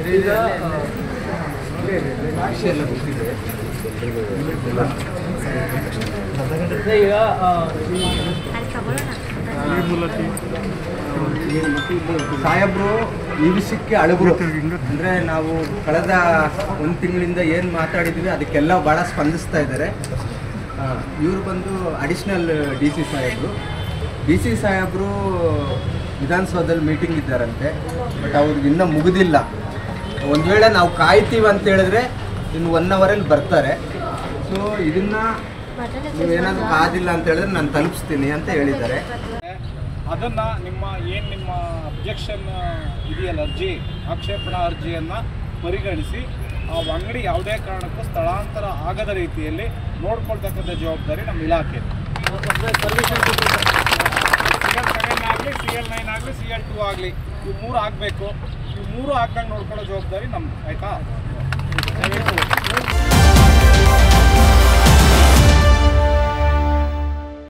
ಈಗ ವಿಷಯ ಎಲ್ಲ ಗೊತ್ತಿದೆ ಈಗ ಸಾಹೇಬ್ರು ಈ ವಿಷಯಕ್ಕೆ ಅಳುಬರು ಅಂದರೆ ನಾವು ಕಳೆದ ಒಂದು ತಿಂಗಳಿಂದ ಏನು ಮಾತಾಡಿದ್ವಿ ಅದಕ್ಕೆಲ್ಲ ಭಾಳ ಸ್ಪಂದಿಸ್ತಾ ಇದ್ದಾರೆ ಇವರು ಬಂದು ಅಡಿಷ್ನಲ್ ಡಿ ಸಿ ಸಾಹೇಬರು ಡಿ ಸಿ ಸಾಹೇಬರು ವಿಧಾನಸೌಧದಲ್ಲಿ ಮೀಟಿಂಗ್ ಇದ್ದಾರಂತೆ ಬಟ್ ಅವ್ರಿಗೆ ಇನ್ನೂ ಮುಗಿದಿಲ್ಲ ಒಂದು ವೇಳೆ ನಾವು ಕಾಯ್ತೀವಿ ಅಂತ ಹೇಳಿದ್ರೆ ಇನ್ನು ಒನ್ ಅವರಲ್ಲಿ ಬರ್ತಾರೆ ಸೊ ಇದನ್ನ ನೀವೇನಾದರೂ ಕಾದಿಲ್ಲ ಅಂತ ಹೇಳಿದ್ರೆ ನಾನು ತಲುಪಿಸ್ತೀನಿ ಅಂತ ಹೇಳಿದ್ದಾರೆ ಅದನ್ನ ನಿಮ್ಮ ಏನು ನಿಮ್ಮ ಅಬ್ಜೆಕ್ಷನ್ ಇದೆಯಲ್ಲ ಅರ್ಜಿ ಆಕ್ಷೇಪಣಾ ಅರ್ಜಿಯನ್ನು ಪರಿಗಣಿಸಿ ಆ ಅಂಗಡಿ ಯಾವುದೇ ಕಾರಣಕ್ಕೂ ಸ್ಥಳಾಂತರ ಆಗದ ರೀತಿಯಲ್ಲಿ ನೋಡ್ಕೊಳ್ತಕ್ಕಂಥ ಜವಾಬ್ದಾರಿ ನಮ್ಮ ಇಲಾಖೆ ಸಿ ಎಲ್ ಸೆವೆನ್ ಆಗಲಿ ಸಿ ಎಲ್ ನೈನ್ ಆಗಲಿ ಸಿ ಎಲ್ ಟೂ ಆಗಲಿ ಇವು ಮೂರು ಆಗಬೇಕು ಇವು ಮೂರು ಆಗ್ದಂಗೆ ನೋಡ್ಕೊಳ್ಳೋ ಜವಾಬ್ದಾರಿ ನಮ್ದು ಆಯಿತಾ